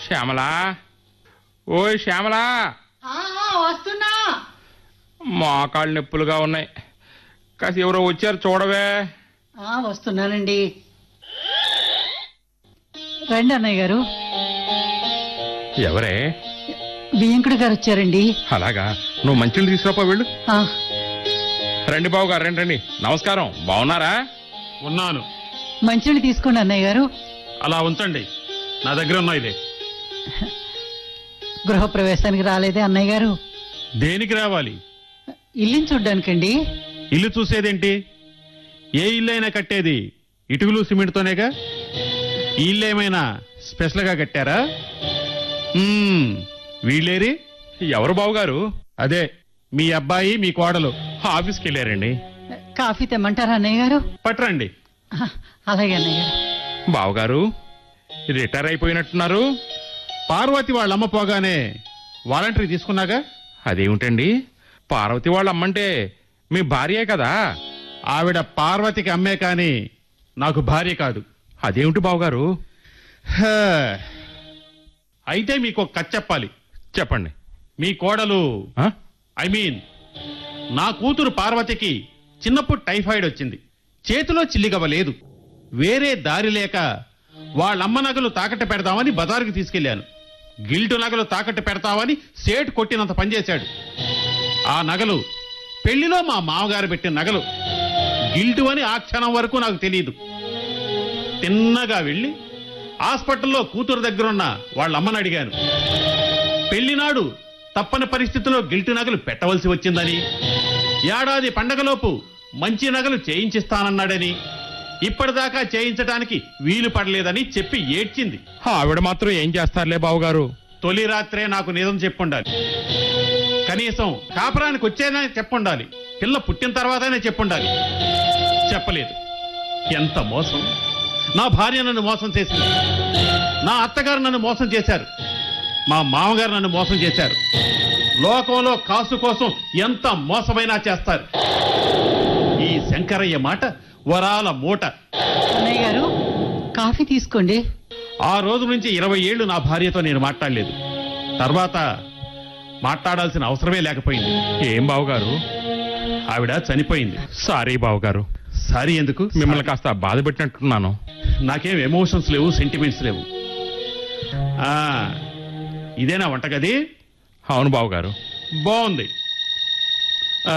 శ్యామలా ఓయ్ శ్యామలా ఆ, ఆ, వస్తున్నా మోకాళ్ళు నొప్పులుగా ఉన్నాయి కాసి ఎవరో వచ్చారు చూడవే ఆ, వస్తున్నానండి రండి అన్నయ్య గారు ఎవరే బియ్యంకుడి గారు వచ్చారండి అలాగా నువ్వు మంచిని తీసుకురాపో వెళ్ళు ఆ, రండి బాబు గారు రండి రండి నమస్కారం బాగున్నారా ఉన్నాను మంచినీళ్ళు తీసుకోండి అన్నయ్య గారు అలా ఉంచండి నా దగ్గర ఉన్నాయిలే గృహప్రవేశానికి రాలేదే అన్నయ్య గారు దేనికి రావాలి ఇల్లుని చూడ్డానికండి ఇల్లు చూసేదేంటి ఏ ఇల్లు అయినా కట్టేది ఇటుకలు సిమెంట్తోనేగా ఈ ఇల్లు ఏమైనా స్పెషల్గా కట్టారా మ్మ్, వీళ్ళేరి ఎవరు బాబు గారు అదే మీ అబ్బాయి మీ కోడలు ఆఫీస్కి వెళ్ళారండి కాఫీ తెమ్మంటారా అన్నయ్య గారు పట్టరండి ఆ, అలాగే అన్నయ్య గారు బావగారు రిటైర్ అయిపోయినట్టున్నారు పార్వతి వాళ్ళ అమ్మ పోగానే వాలంటరీ తీసుకున్నాగా అదేమిటండి పార్వతి వాళ్ళ అమ్మంటే మీ భార్యే కదా ఆవిడ పార్వతికి అమ్మే కాని నాకు భార్య కాదు అదేమిటి బావగారు హ. అయితే మీకు ఒక కథ చెప్పాలి చెప్పండి మీ కోడలు ఆ? ఐ మీన్ నా కూతురు పార్వతికి చిన్నప్పుడు టైఫాయిడ్ వచ్చింది చేతిలో చిల్లిగవ్వ లేదు వేరే దారి లేక వాళ్ళమ్మ నగలు తాకట్టు పెడదామని బజారుకి తీసుకెళ్లాను గిల్టు నగలు తాకట్టు పెడతామని సేటు కొట్టినంత పనిచేశాడు ఆ నగలు పెళ్లిలో మా మామగారు పెట్టిన నగలు గిల్టు అని ఆ క్షణం వరకు నాకు తెలియదు తిన్నగా వెళ్ళి హాస్పిటల్లో కూతురు దగ్గరున్న వాళ్ళ అమ్మని అడిగాను పెళ్లినాడు తప్పని పరిస్థితిలో గిల్టు నగలు పెట్టవలసి వచ్చిందని ఏడాది పండగలోపు మంచి నగలు చేయించిస్తానన్నాడని ఇప్పటిదాకా చేయించడానికి వీలు పడలేదని చెప్పి ఏడ్చింది ఆవిడ మాత్రం ఏం చేస్తారులే బావగారు తొలి రాత్రే నాకు నిజం చెప్పుండాలి కనీసం కాపురానికి వచ్చేనా చెప్పుండాలి పిల్ల పుట్టిన తర్వాతనే చెప్పుండాలి చెప్పలేదు ఎంత మోసం నా భార్య నన్ను మోసం చేసింది నా అత్తగారు నన్ను మోసం చేశారు మా మామగారు నన్ను మోసం చేశారు లోకంలో కాసు కోసం ఎంత మోసమైనా చేస్తారు ఈ శంకరయ్య మాట వరాల మూట అన్నయ్య గారు కాఫీ తీసుకోండి ఆ రోజు నుంచి ఇరవై ఏళ్లు నా భార్యతో నేను మాట్లాడలేదు తర్వాత మాట్లాడాల్సిన అవసరమే లేకపోయింది ఏం బావగారు ఆవిడ చనిపోయింది సారీ బావగారు సారీ ఎందుకు మిమ్మల్ని కాస్త బాధ పెట్టినట్టున్నాను నాకేం ఎమోషన్స్ లేవు సెంటిమెంట్స్ లేవు ఆ ఇదేనా వంటగది అవును బావగారు బాగుంది ఆ,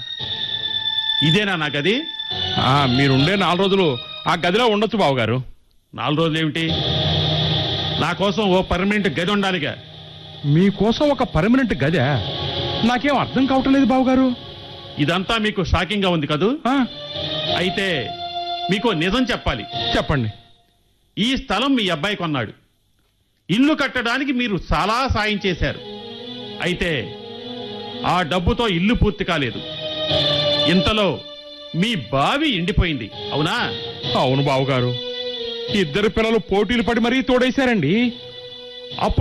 ఇదేనా నా గది ఆ, మీరుండే నాలుగు రోజులు ఆ గదిలో ఉండొచ్చు బావగారు నాలుగు రోజులు ఏమిటి నా కోసం ఓ పర్మనెంట్ గది ఉండాలిగా మీకోసం ఒక పర్మనెంట్ గదే నాకేం అర్థం కావటం లేదు బావగారు ఇదంతా మీకు షాకింగ్ గా ఉంది కదూ ఆ, అయితే మీకు నిజం చెప్పాలి చెప్పండి ఈ స్థలం మీ అబ్బాయి కొన్నాడు ఇల్లు కట్టడానికి మీరు చాలా సాయం చేశారు అయితే ఆ డబ్బుతో ఇల్లు పూర్తి కాలేదు ఇంతలో మీ బావి ఎండిపోయింది అవునా అవును బావగారు ఇద్దరు పిల్లలు పోటీలు పడి మరీ తోడేశారండి అప్పుడు